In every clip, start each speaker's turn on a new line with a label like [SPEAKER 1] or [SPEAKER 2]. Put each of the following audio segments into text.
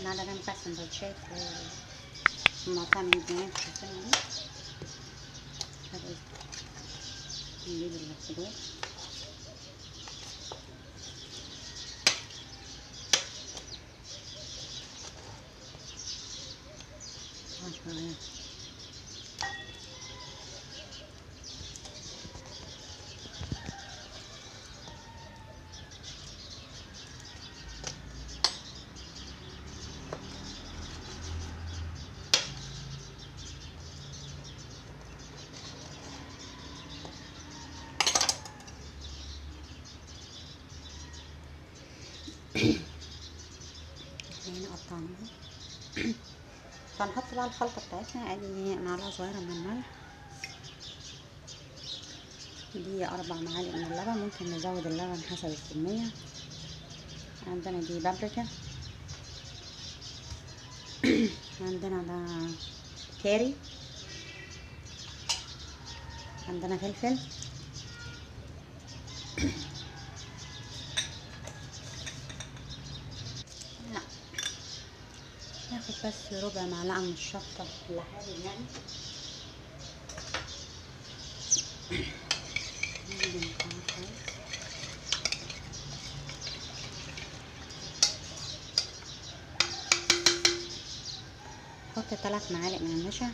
[SPEAKER 1] النهارده نعمل بقى سندوتشات ومطاعم البنات شايفينها دي هذا نجيب الخضار شوية هنا قطعناها فنحط بقى الخلطة بتاعتنا ادي معلقة صغيرة من الملح دي أربع معالق من اللبن ممكن نزود اللبن حسب الكمية عندنا دي بابريكا عندنا ده كاري عندنا فلفل لا ناخد بس ربع معلقة من الشطة الحادق يعني نجيب نقطعها كويس. حط ثلاث معالق من النشا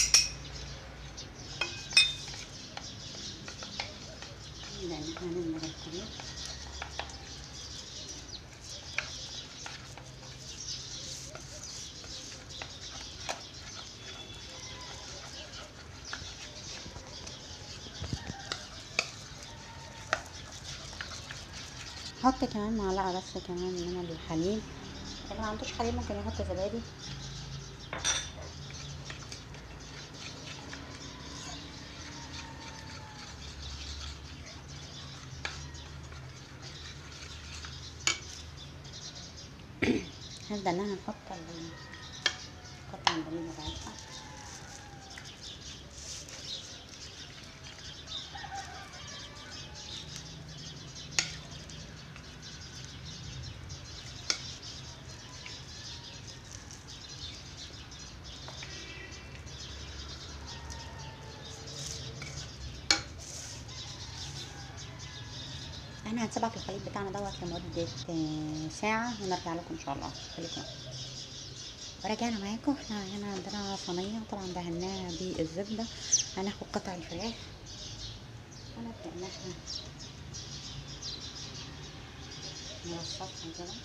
[SPEAKER 1] نبدأ إن احنا نملى الخليط حط كمان معلقة بس كمان من الحليب اللي ما عندوش حليب ممكن يحط زبادي هنبدأ ان احنا نحط ال- قطع البانيه بتاعتها احنا هنسيبها في الخليط بتاعنا دوت لمدة آه، ساعة ونرجع لكم ان شاء الله خليكم ورجعنا معاكم احنا هنا عندنا صينية طبعا دهناها بالزبدة هناخد قطع الفراخ ونبدأ ان احنا نرصصها كده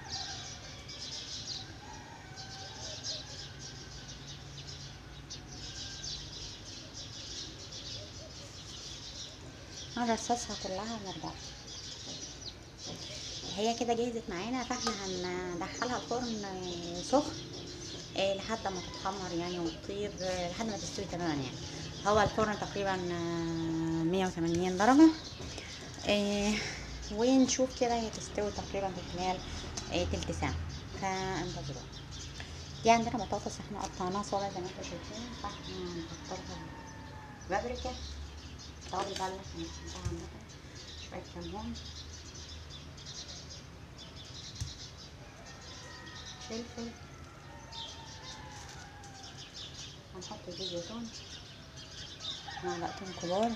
[SPEAKER 1] هنرصصها كلها ونرجع هي كده جهزت معانا فاحنا هندخلها الفرن آه، سخن آه، لحد ما تتحمر يعني وتطيب آه، لحد ما تستوي تماما يعني هو الفرن تقريبا آه، 180 درجة آه، ونشوف كده هي تستوي تقريبا في خلال آه، تلت ساعة فانتظروا دي عندنا بطاطس احنا قطعناها صغير زي ما انتوا شايفين فاحنا هنحط لها بابريكا توابل بقى اللي احنا بنحطها عندنا شوية كمون فلفل هنحط زيت زيتون معلقتين كبار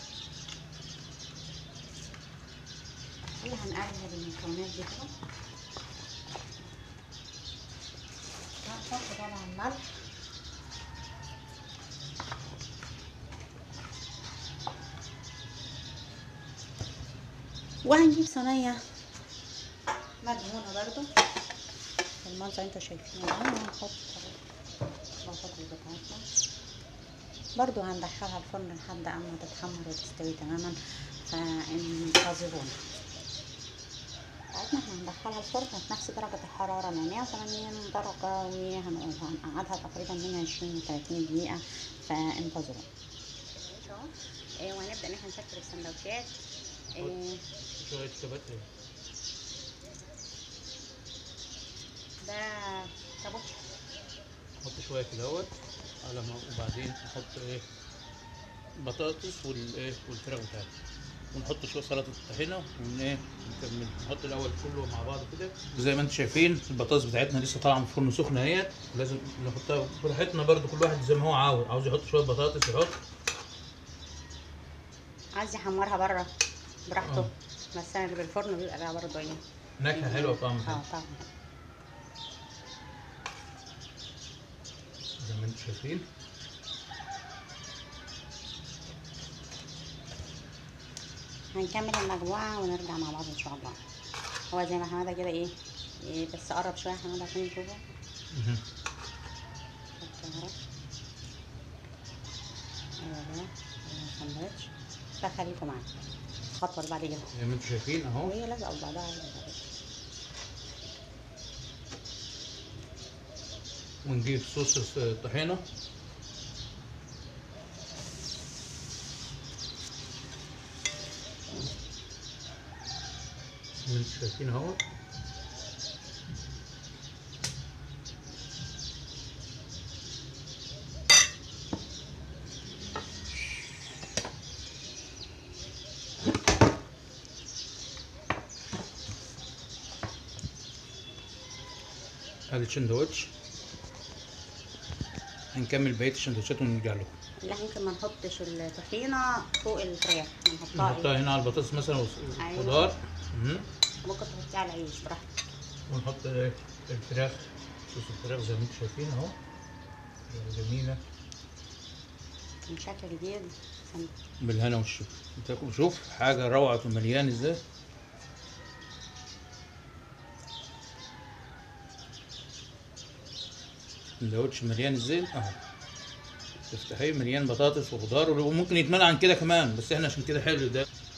[SPEAKER 1] وهنقلب المكونات دي كده هنحط طبعا ملح وهنجيب صينية مدهونة برضو المنظر انتوا شايفينه ده وهنحط البطاطس بتاعتنا برضو هندخلها الفرن لحد اما تتحمر وتستوي تماما فانتظرونا بتاعتنا احنا هندخلها الفرن في نفس درجة الحرارة من 180 درجة وهنقعدها تقريبا من 20 ل 30 دقيقة فانتظرونا ايه وهنبدأ ان احنا نشكل السندوتشات ايه
[SPEAKER 2] شوية كبات ايه
[SPEAKER 1] ده كابوتشي
[SPEAKER 2] نحط شوية في الاول على ما وبعدين نحط ايه بطاطس والايه والفراخ بتاعتها
[SPEAKER 3] ونحط شويه سلطه الطحينه ون ايه نكمل نحط الاول كله مع بعض كده زي ما انتم شايفين البطاطس بتاعتنا لسه طالعه من الفرن سخنه اهيت لازم نحطها براحتنا برضو كل واحد زي ما هو عاوز عاوز يحط شويه بطاطس يحط
[SPEAKER 1] عايز يحمرها بره براحته
[SPEAKER 3] آه.
[SPEAKER 1] بس انا اللي بالفرن بيبقى لها برضه ايه
[SPEAKER 3] نكهه حلوه وطعم حلو
[SPEAKER 1] اه طبعا
[SPEAKER 3] زي ما انتم شايفين
[SPEAKER 1] هنكمل المجموعة ونرجع مع بعض ان شاء الله هو زي ما حماده كده ايه, إيه بس قرب شوية يا حماده عشان نشوفه
[SPEAKER 3] مهم.
[SPEAKER 1] حط اهو. ايوه ده ده الساندوتش فخليكم معايا الخطوة اللي بعد كده
[SPEAKER 3] زي ما انتم شايفين اهو
[SPEAKER 1] وهي لازقة ببعضها عادي.
[SPEAKER 3] ونجيب صوص الطحينه زي ما انتم شايفين اهو ادي السندوتش هنكمل بقيه السندوتشات ونرجع لكم
[SPEAKER 1] لا ممكن ما نحطش الطحينة فوق الفراخ نحطها
[SPEAKER 3] نحطها
[SPEAKER 1] ايه
[SPEAKER 3] هنا على البطاطس مثلا
[SPEAKER 1] أيوة.
[SPEAKER 3] وخضار مهم.
[SPEAKER 1] ممكن تحطيها على العيش براحتك
[SPEAKER 3] ونحط إيه؟ الفراخ صوص الفراخ زي ما انتم شايفين اهو جميله
[SPEAKER 1] من شكل جديد عشان
[SPEAKER 3] بالهنا والشفا تاكل شوف حاجه روعه ومليان ازاي سندوتش مليان ازاي اهو تفتحيه مليان بطاطس وخضار وممكن يتملى عن كده كمان بس احنا عشان كده حلو ده